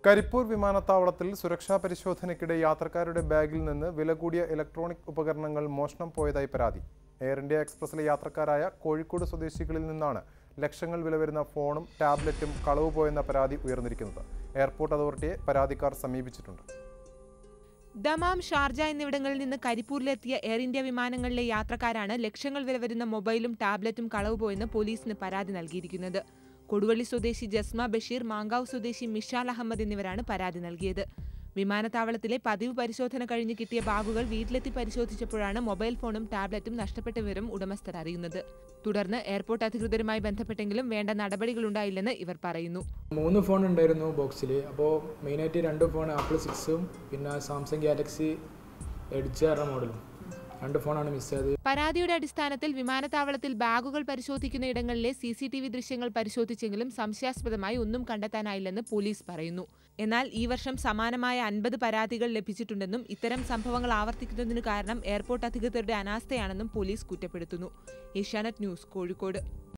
കരിപ്പൂർ വിമാനത്താവളത്തിൽ സുരക്ഷാ പരിശോധനയ്ക്കിടെ യാത്രക്കാരുടെ ബാഗിൽ നിന്ന് വില കൂടിയ ഇലക്ട്രോണിക് ഉപകരണങ്ങൾ മോഷണം പോയതായി പരാതി എയർ ഇന്ത്യ എക്സ്പ്രസിലെ യാത്രക്കാരായ കോഴിക്കോട് സ്വദേശികളിൽ നിന്നാണ് ലക്ഷങ്ങൾ വില വരുന്ന ഫോണും ടാബ്ലറ്റും കളവ് പോയെന്ന പരാതി ഉയർന്നിരിക്കുന്നത് എയർപോർട്ട് അതോറിറ്റിയെ പരാതിക്കാർ സമീപിച്ചിട്ടുണ്ട് ദമാം ഷാർജ എന്നിവിടങ്ങളിൽ നിന്ന് കരിപ്പൂരിലെത്തിയ എയർ ഇന്ത്യ വിമാനങ്ങളിലെ യാത്രക്കാരാണ് ലക്ഷങ്ങൾ വില വരുന്ന മൊബൈലും ടാബ്ലറ്റും കളവ് പോയെന്ന് പോലീസിന് പരാതി നൽകിയിരിക്കുന്നത് കൊടുവള്ളി സ്വദേശി ജസ്മ ബഷീർ മാങ്കാവ് സ്വദേശി മിഷാൽ അഹമ്മദ് എന്നിവരാണ് പരാതി നൽകിയത് വിമാനത്താവളത്തിലെ പതിവ് പരിശോധന കഴിഞ്ഞ് കിട്ടിയ ബാഗുകൾ വീട്ടിലെത്തി പരിശോധിച്ചപ്പോഴാണ് മൊബൈൽ ഫോണും ടാബ്ലറ്റും നഷ്ടപ്പെട്ട വിവരം ഉടമസ്ഥർ അറിയുന്നത് തുടർന്ന് എയർപോർട്ട് അധികൃതരുമായി ബന്ധപ്പെട്ടെങ്കിലും വേണ്ട നടപടികളുണ്ടായില്ലെന്ന് ഇവർ പറയുന്നു മൂന്ന് ഫോൺ ഉണ്ടായിരുന്നു ബോക്സിൽ അപ്പോൾ മെയിനായിട്ട് രണ്ട് ഫോൺ ആപ്പിൾ സിക്സും പിന്നെ സാംസങ് ഗാലക്സി എഡ്ജ് പറഞ്ഞ മോഡലും രണ്ട് ഫോണാണ് മിസ്സായത് പരാതിയുടെ അടിസ്ഥാനത്തിൽ വിമാനത്താവളത്തിൽ ബാഗുകൾ പരിശോധിക്കുന്ന ഇടങ്ങളിലെ സി സി ടി വി ദൃശ്യങ്ങൾ പരിശോധിച്ചെങ്കിലും സംശയാസ്പദമായി ഒന്നും കണ്ടെത്താനായില്ലെന്ന് പോലീസ് പറയുന്നു എന്നാൽ ഈ വർഷം സമാനമായ അൻപത് പരാതികൾ ലഭിച്ചിട്ടുണ്ടെന്നും ഇത്തരം സംഭവങ്ങൾ ആവർത്തിക്കുന്നതിനു കാരണം എയർപോർട്ട് അധികൃതരുടെ അനാസ്ഥയാണെന്നും പോലീസ് കുറ്റപ്പെടുത്തുന്നു ഏഷ്യാനെറ്റ് ന്യൂസ് കോഴിക്കോട്